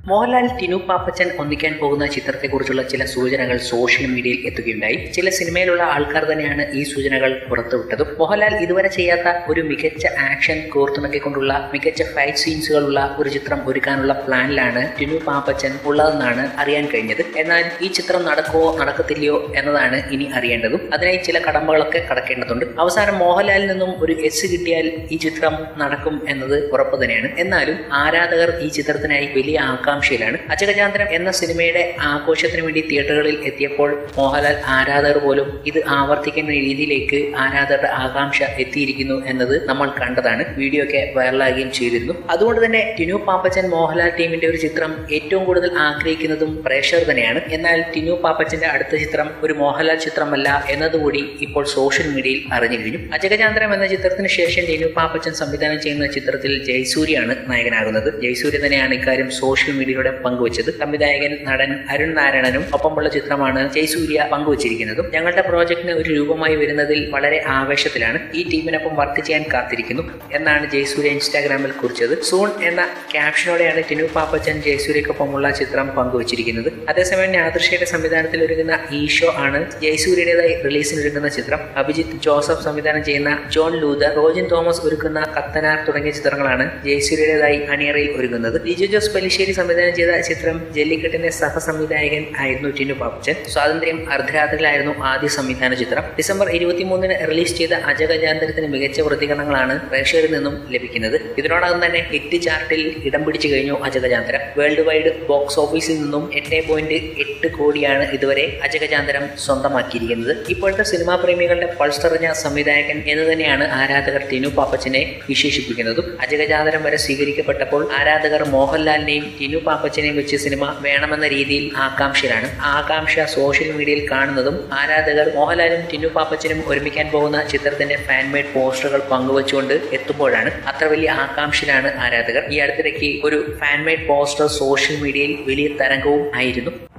മോഹൻലാൽ ടിനു പാപ്പച്ചൻ ഒന്നിക്കാൻ പോകുന്ന ചിത്രത്തെക്കുറിച്ചുള്ള ചില സൂചനകൾ സോഷ്യൽ മീഡിയയിൽ എത്തുകയുണ്ടായി ചില സിനിമയിലുള്ള ആൾക്കാർ തന്നെയാണ് ഈ സൂചനകൾ പുറത്തുവിട്ടതും മോഹൻലാൽ ഇതുവരെ ചെയ്യാത്ത ഒരു മികച്ച ആക്ഷൻ കോർത്തിണക്കിക്കൊണ്ടുള്ള മികച്ച ഫൈറ്റ് സീൻസുകളുള്ള ഒരു ചിത്രം ഒരുക്കാനുള്ള പ്ലാനിലാണ് ടിനു പാപ്പച്ചൻ ഉള്ളതെന്നാണ് അറിയാൻ കഴിഞ്ഞത് എന്നാൽ ഈ ചിത്രം നടക്കുമോ നടക്കത്തില്ലയോ എന്നതാണ് ഇനി അറിയേണ്ടതും അതിനായി ചില കടമ്പകളൊക്കെ കടക്കേണ്ടതുണ്ട് അവസാനം മോഹൻലാലിൽ നിന്നും ഒരു എസ് കിട്ടിയാൽ ഈ ചിത്രം നടക്കും എന്നത് ഉറപ്പ് തന്നെയാണ് എന്നാലും ആരാധകർ ഈ ചിത്രത്തിനായി വലിയ ആകാംക്ഷയിലാണ് അജഗജാന്തരം എന്ന സിനിമയുടെ ആഘോഷത്തിന് വേണ്ടി തിയേറ്ററുകളിൽ എത്തിയപ്പോൾ മോഹൻലാൽ ആരാധകർ പോലും ഇത് ആവർത്തിക്കുന്ന രീതിയിലേക്ക് ആരാധകരുടെ ആകാംക്ഷ എത്തിയിരിക്കുന്നു എന്നത് നമ്മൾ കണ്ടതാണ് വീഡിയോ ഒക്കെ വൈറലാകുകയും ചെയ്തിരുന്നു അതുകൊണ്ട് തന്നെ ടിനു പാപ്പച്ചൻ മോഹൻലാൽ ടീമിന്റെ ഒരു ചിത്രം ഏറ്റവും കൂടുതൽ ആഗ്രഹിക്കുന്നതും പ്രേക്ഷകർ തന്നെയാണ് എന്നാൽ ടിനു പാപ്പച്ചന്റെ അടുത്ത ചിത്രം ഒരു മോഹൻലാൽ ചിത്രമല്ല എന്നതുകൂടി ഇപ്പോൾ സോഷ്യൽ മീഡിയയിൽ അറിഞ്ഞു കഴിഞ്ഞു അജഗജാന്തരം എന്ന ചിത്രത്തിന് ശേഷം ടിനു പാപ്പച്ചൻ സംവിധാനം ചെയ്യുന്ന ചിത്രത്തിൽ ജയസൂര്യാണ് നായകനാകുന്നത് ജയസൂര്യ തന്നെയാണ് ഇക്കാര്യം സോഷ്യൽ മീഡിയയിലൂടെ പങ്കുവച്ചത് സംവിധായകൻ നടൻ അരുൺ നാരായണനും ഒപ്പമുള്ള ചിത്രമാണ് ജയസൂര്യ പങ്കുവച്ചിരിക്കുന്നതും ഞങ്ങളുടെ പ്രോജക്റ്റിന് ഒരു രൂപമായി വരുന്നതിൽ വളരെ ആവേശത്തിലാണ് ഈ ടീമിനൊപ്പം വർക്ക് ചെയ്യാൻ കാത്തിരിക്കുന്നു എന്നാണ് ജയസൂര്യ ഇൻസ്റ്റാഗ്രാമിൽ കുറിച്ചത് സൂൺ എന്ന ക്യാപ്ഷനോടെയാണ് ടിനു പാപ്പച്ചൻ ജയസൂര്യക്കൊപ്പമുള്ള ചിത്രം പങ്കുവച്ചിരിക്കുന്നത് അതേസമയം നാദൃശ്യയുടെ സംവിധാനത്തിൽ ഒരുങ്ങുന്ന ഈഷോ ആണ് ജയസൂര്യയുടേതായി റിലീസിനൊരുങ്ങുന്ന ചിത്രം അഭിജിത്ത് ജോസഫ് സംവിധാനം ചെയ്യുന്ന ജോൺ ലൂതർ റോജിൻ തോമസ് ഒരുക്കുന്ന കത്തനാർ തുടങ്ങിയ ചിത്രങ്ങളാണ് ജയസൂര്യയുടേതായി അണിയറയിൽ ഒരുങ്ങുന്നത് ലിജു ജോസ് പല്ലിശ്ശേരി സംവിധാനം ചെയ്ത ചിത്രം ജല്ലിക്കെട്ടിന്റെ സഹസംവിധായകൻ ആയിരുന്നു ടിനു പാപ്പച്ചൻ സ്വാതന്ത്ര്യം അർദ്ധരാത്രിയിലായിരുന്നു ആദ്യ സംവിധാന ചിത്രം ഡിസംബർ ഇരുപത്തിമൂന്നിന് റിലീസ് ചെയ്ത അജഗജാന്തരത്തിന് മികച്ച പ്രതികരണങ്ങളാണ് പ്രേക്ഷകരിൽ നിന്നും ലഭിക്കുന്നത് ഇതിനോടകം തന്നെ ഹിറ്റ് ചാർട്ടിൽ ഇടം പിടിച്ചു കഴിഞ്ഞു അജഗജാന്തരം വേൾഡ് വൈഡ് ബോക്സ് ഓഫീസിൽ നിന്നും എട്ട് പോയിന്റ് എട്ട് കോടിയാണ് ഇതുവരെ അജഗജാന്തരം സ്വന്തമാക്കിയിരിക്കുന്നത് ഇപ്പോഴത്തെ സിനിമാ പ്രേമികളുടെ പൾസ് തെറിഞ്ഞ സംവിധായകൻ എന്ന് തന്നെയാണ് ആരാധകർ ടിനു പാപ്പച്ചനെ വിശേഷിപ്പിക്കുന്നതും അജഗജാന്തരം വരെ സ്വീകരിക്കപ്പെട്ടപ്പോൾ ആരാധകർ മോഹൻലാലിനെയും ടിനു പാപ്പച്ചനെയും വെച്ച് സിനിമ വേണമെന്ന രീതിയിൽ ആകാംക്ഷയിലാണ് ആ ആകാംക്ഷ സോഷ്യൽ മീഡിയയിൽ കാണുന്നതും ആരാധകർ മോഹൻലാലും ടിനു പാപ്പച്ചനും ഒരുമിക്കാൻ പോകുന്ന ചിത്രത്തിന്റെ ഫാൻമേഡ് പോസ്റ്ററുകൾ പങ്കുവച്ചുകൊണ്ട് എത്തുമ്പോഴാണ് അത്ര വലിയ ആകാംക്ഷയിലാണ് ആരാധകർ ഈ അടുത്തിടയ്ക്ക് ഒരു ഫാൻമേഡ് പോസ്റ്റർ സോഷ്യൽ മീഡിയയിൽ വലിയ തരംഗവും ആയിരുന്നു